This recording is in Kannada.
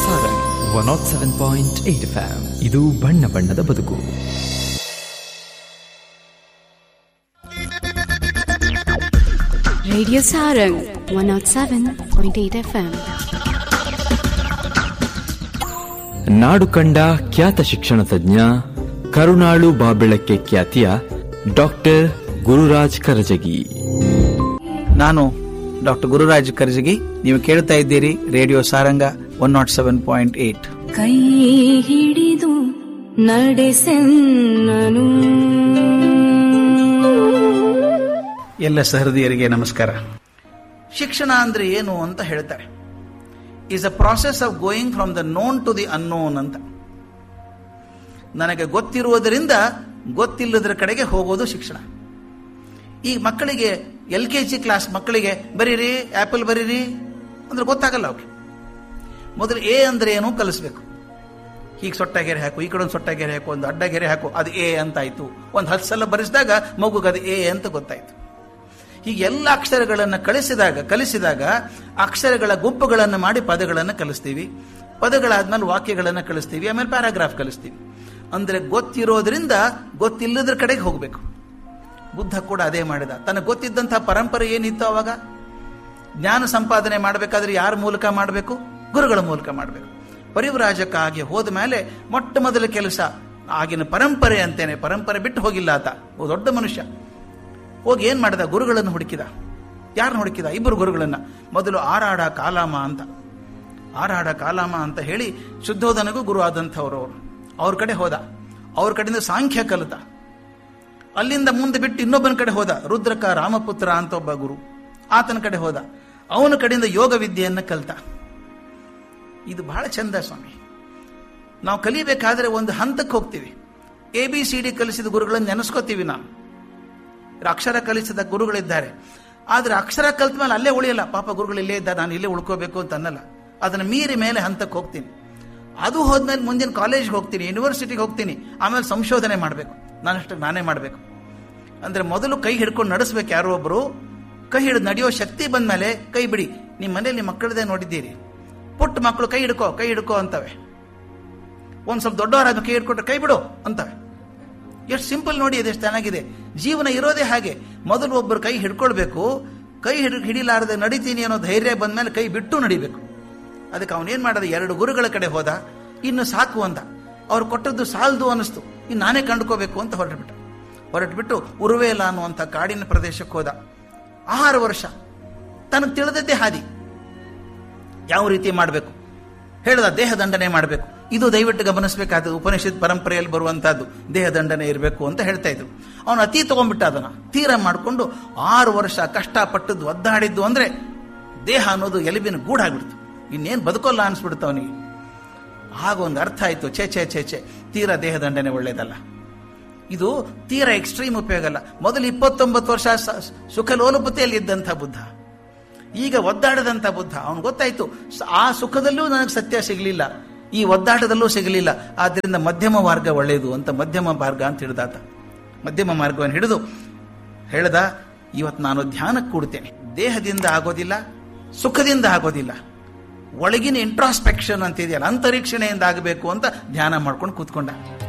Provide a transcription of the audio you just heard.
Sarang one nought seven point eight FM ಇದು ಬಣ್ಣ ಬಣ್ಣದ ಬದುಕು Radio Sarang 107.8 FM. ನಾಡು ಕಂಡ ಖ್ಯಾತ ಶಿಕ್ಷಣ ತಜ್ಞ ಕರುಣಾಳು ಬಾಬೆಳಕ್ಕೆ ಖ್ಯಾತಿಯ ಡಾಕ್ಟರ್ ಗುರುರಾಜ್ ಕರಜಗಿ ನಾನು ಡಾಕ್ಟರ್ ಗುರುರಾಜ್ ಕರ್ಜಗಿ ನೀವು ಕೇಳ್ತಾ ಇದ್ದೀರಿ radio Saranga one nought seven point eight ಕೈ ಹಿಡಿದು ನಡೆಸೆನ್ನನು ಎಲ್ಲ ಸಹೃದಯರಿಗೆ ನಮಸ್ಕಾರ ಶಿಕ್ಷಣ ಅಂದ್ರೆ ಏನು ಅಂತ ಹೇಳ್ತಾರೆ is a process of going from the known to the unknown ಅಂತ ನನಗೆ ಗೊತ್ತಿರುವುದರಿಂದ ಗೊತ್ತಿಲ್ಲದರ ಕಡೆಗೆ ಹೋಗೋದು ಶಿಕ್ಷಣ ಈ ಮಕ್ಕಳಿಗೆ ಎಲ್ ಕೆ ಜಿ ಕ್ಲಾಸ್ ಮಕ್ಕಳಿಗೆ ಬರೀರಿ ಆಪಲ್ ಬರೀರಿ ಅಂದ್ರೆ ಗೊತ್ತಾಗಲ್ಲ ಅವ್ರಿಗೆ ಮೊದಲು ಎ ಅಂದ್ರೆ ಏನು ಕಲಿಸ್ಬೇಕು ಹೀಗೆ ಸೊಟ್ಟ ಗೆರೆ ಹಾಕು ಈ ಕಡೆ ಒಂದು ಸೊಟ್ಟ ಗೆರೆ ಹಾಕು ಒಂದು ಅಡ್ಡ ಗೆರೆ ಹಾಕು ಅದು ಎ ಅಂತಾಯ್ತು ಒಂದು ಹತ್ತು ಸಲ ಬರೆಸಿದಾಗ ಮಗುಗೆ ಅದು ಎ ಅಂತ ಗೊತ್ತಾಯ್ತು ಹೀಗೆ ಎಲ್ಲ ಅಕ್ಷರಗಳನ್ನು ಕಳಿಸಿದಾಗ ಕಲಿಸಿದಾಗ ಅಕ್ಷರಗಳ ಗುಂಪುಗಳನ್ನು ಮಾಡಿ ಪದಗಳನ್ನು ಕಲಿಸ್ತೀವಿ ಪದಗಳಾದ್ಮೇಲೆ ವಾಕ್ಯಗಳನ್ನು ಕಲಿಸ್ತೀವಿ ಆಮೇಲೆ ಪ್ಯಾರಾಗ್ರಾಫ್ ಕಲಿಸ್ತೀವಿ ಅಂದ್ರೆ ಗೊತ್ತಿರೋದ್ರಿಂದ ಗೊತ್ತಿಲ್ಲದ್ರ ಕಡೆಗೆ ಹೋಗಬೇಕು ಬುದ್ಧ ಕೂಡ ಅದೇ ಮಾಡಿದ ತನಗೆ ಗೊತ್ತಿದ್ದಂತಹ ಪರಂಪರೆ ಏನಿತ್ತು ಅವಾಗ ಜ್ಞಾನ ಸಂಪಾದನೆ ಮಾಡಬೇಕಾದ್ರೆ ಯಾರ ಮೂಲಕ ಮಾಡಬೇಕು ಗುರುಗಳ ಮೂಲಕ ಮಾಡಬೇಕು ಪರಿವ್ರಾಜಕ್ಕಾಗಿ ಹೋದ ಮೇಲೆ ಮೊಟ್ಟ ಮೊದಲ ಕೆಲಸ ಆಗಿನ ಪರಂಪರೆ ಅಂತೇನೆ ಪರಂಪರೆ ಬಿಟ್ಟು ಹೋಗಿಲ್ಲ ಆತ ಒಬ್ಬ ದೊಡ್ಡ ಮನುಷ್ಯ ಹೋಗಿ ಏನ್ ಮಾಡಿದ ಗುರುಗಳನ್ನು ಹುಡುಕಿದ ಯಾರನ್ನ ಹುಡುಕಿದ ಇಬ್ಬರು ಗುರುಗಳನ್ನ ಮೊದಲು ಆರಾಡ ಕಾಲಾಮ ಅಂತ ಆರಾಡ ಕಾಲಾಮ ಅಂತ ಹೇಳಿ ಶುದ್ಧೋಧನಗೂ ಗುರು ಆದಂಥವ್ರು ಅವರು ಅವ್ರ ಕಡೆ ಹೋದ ಅವ್ರ ಕಡೆಯಿಂದ ಸಾಂಖ್ಯ ಕಲಿತ ಅಲ್ಲಿಂದ ಮುಂದೆ ಬಿಟ್ಟು ಇನ್ನೊಬ್ಬನ ಕಡೆ ಹೋದ ರುದ್ರಕ ರಾಮಪುತ್ರ ಅಂತ ಒಬ್ಬ ಗುರು ಆತನ ಕಡೆ ಹೋದ ಅವನ ಕಡೆಯಿಂದ ಯೋಗ ವಿದ್ಯೆಯನ್ನು ಕಲಿತ ಇದು ಬಹಳ ಚಂದ ಸ್ವಾಮಿ ನಾವು ಕಲಿಬೇಕಾದ್ರೆ ಒಂದು ಹಂತಕ್ಕೆ ಹೋಗ್ತೀವಿ ಎ ಬಿ ಸಿ ಡಿ ಕಲಿಸಿದ ಗುರುಗಳನ್ನು ನೆನೆಸ್ಕೋತೀವಿ ನಾವು ಅಕ್ಷರ ಕಲಿಸಿದ ಗುರುಗಳಿದ್ದಾರೆ ಆದ್ರೆ ಅಕ್ಷರ ಕಲ್ತ ಮೇಲೆ ಅಲ್ಲೇ ಉಳಿಯಲ್ಲ ಪಾಪ ಗುರುಗಳು ಇಲ್ಲೇ ಇದ್ದಾರೆ ನಾನು ಇಲ್ಲೇ ಉಳ್ಕೋಬೇಕು ಅಂತ ಅನ್ನಲ್ಲ ಅದನ್ನ ಮೀರಿ ಮೇಲೆ ಹಂತಕ್ಕೆ ಹೋಗ್ತೀನಿ ಅದು ಹೋದ್ಮೇಲೆ ಮುಂದಿನ ಕಾಲೇಜ್ಗೆ ಹೋಗ್ತೀನಿ ಯೂನಿವರ್ಸಿಟಿಗೆ ಹೋಗ್ತೀನಿ ಆಮೇಲೆ ಸಂಶೋಧನೆ ಮಾಡಬೇಕು ನಾನಷ್ಟು ನಾನೇ ಮಾಡಬೇಕು ಅಂದ್ರೆ ಮೊದಲು ಕೈ ಹಿಡ್ಕೊಂಡು ನಡೆಸ್ಬೇಕು ಯಾರೋ ಒಬ್ರು ಕೈ ಹಿಡಿದು ನಡೆಯೋ ಶಕ್ತಿ ಬಂದ್ಮೇಲೆ ಕೈ ಬಿಡಿ ನಿಮ್ಮ ಮನೇಲಿ ಮಕ್ಕಳದೇ ನೋಡಿದ್ದೀರಿ ಪುಟ್ಟ ಮಕ್ಕಳು ಕೈ ಹಿಡ್ಕೋ ಕೈ ಹಿಡ್ಕೋ ಅಂತವೆ ಒಂದ್ ಸ್ವಲ್ಪ ದೊಡ್ಡವರಾದ ಕೈ ಹಿಡ್ಕೊಟ್ರೆ ಕೈ ಬಿಡು ಅಂತವೆ ಎಷ್ಟು ಸಿಂಪಲ್ ನೋಡಿ ಅದೆಷ್ಟು ಚೆನ್ನಾಗಿದೆ ಜೀವನ ಇರೋದೇ ಹಾಗೆ ಮೊದಲು ಒಬ್ಬರು ಕೈ ಹಿಡ್ಕೊಳ್ಬೇಕು ಕೈ ಹಿಡ್ ಹಿಡಿಲಾರದೆ ನಡಿತೀನಿ ಅನ್ನೋ ಧೈರ್ಯ ಬಂದ್ಮೇಲೆ ಕೈ ಬಿಟ್ಟು ನಡಿಬೇಕು ಅದಕ್ಕೆ ಅವನೇನ್ ಮಾಡದ ಎರಡು ಗುರುಗಳ ಕಡೆ ಹೋದ ಇನ್ನು ಸಾಕು ಅಂತ ಅವ್ರು ಕೊಟ್ಟದ್ದು ಸಾಲದು ಅನಿಸ್ತು ಇನ್ನು ನಾನೇ ಕಂಡುಕೋಬೇಕು ಅಂತ ಹೊರಟುಬಿಟ್ಟ ಹೊರಟುಬಿಟ್ಟು ಉರುವೇಲ ಅನ್ನುವಂಥ ಕಾಡಿನ ಪ್ರದೇಶಕ್ಕೆ ಹೋದ ಆರು ವರ್ಷ ತನಗೆ ತಿಳಿದದ್ದೇ ಹಾದಿ ಯಾವ ರೀತಿ ಮಾಡಬೇಕು ಹೇಳ್ದ ದೇಹ ದಂಡನೆ ಮಾಡಬೇಕು ಇದು ದಯವಿಟ್ಟು ಗಮನಿಸಬೇಕಾದ ಉಪನಿಷತ್ ಪರಂಪರೆಯಲ್ಲಿ ಬರುವಂತಹದ್ದು ದೇಹ ದಂಡನೆ ಇರಬೇಕು ಅಂತ ಹೇಳ್ತಾ ಇದ್ರು ಅವನು ಅತಿ ತಗೊಂಡ್ಬಿಟ್ಟ ಅದನ್ನ ತೀರ ಮಾಡಿಕೊಂಡು ಆರು ವರ್ಷ ಕಷ್ಟಪಟ್ಟದ್ದು ಒದ್ದಾಡಿದ್ದು ಅಂದ್ರೆ ದೇಹ ಅನ್ನೋದು ಎಲುಬಿನ ಗೂಡಾಗ್ಬಿಡ್ತು ಇನ್ನೇನು ಬದುಕೋಲ್ಲ ಅನ್ಸ್ಬಿಡ್ತು ಅವನಿಗೆ ಆಗ ಒಂದು ಅರ್ಥ ಆಯ್ತು ಛೇ ಛೇ ಛೇ ಛೇ ತೀರ ದೇಹ ದಂಡನೆ ಒಳ್ಳೇದಲ್ಲ ಇದು ತೀರ ಎಕ್ಸ್ಟ್ರೀಮ್ ಉಪಯೋಗ ಅಲ್ಲ ಮೊದಲು ಇಪ್ಪತ್ತೊಂಬತ್ತು ವರ್ಷ ಸ- ಸುಖ ಲೋಲುಪತೆಯಲ್ಲಿ ಇದ್ದಂಥ ಬುದ್ಧ ಈಗ ಒದ್ದಾಡದಂಥ ಬುದ್ಧ ಅವನು ಗೊತ್ತಾಯ್ತು ಸ- ಆ ಸುಖದಲ್ಲೂ ನನಗೆ ಸತ್ಯ ಸಿಗಲಿಲ್ಲ ಈ ಒದ್ದಾಟದಲ್ಲೂ ಸಿಗಲಿಲ್ಲ ಆದ್ದರಿಂದ ಮಧ್ಯಮ ಮಾರ್ಗ ಒಳ್ಳೆಯದು ಅಂತ ಮಧ್ಯಮ ಮಾರ್ಗ ಅಂತ ಹಿಡಿದಾತ ಮಧ್ಯಮ ಮಾರ್ಗವನ್ನು ಹಿಡಿದು ಹೇಳ್ದ ಇವತ್ತು ನಾನು ಧ್ಯಾನಕ್ಕೆ ಕೂಡ್ತೇನೆ ದೇಹದಿಂದ ಆಗೋದಿಲ್ಲ ಸುಖದಿಂದ ಆಗೋದಿಲ್ಲ ಒಳಗಿನ ಇಂಟ್ರಾಸ್ಪೆಕ್ಷನ್ ಅಂತ ಇದೆಯಲ್ಲ ಅಂತರೀಕ್ಷಣೆಯಿಂದ ಆಗಬೇಕು ಅಂತ ಧ್ಯಾನ ಮಾಡ್ಕೊಂಡು ಕೂತ್ಕೊಂಡ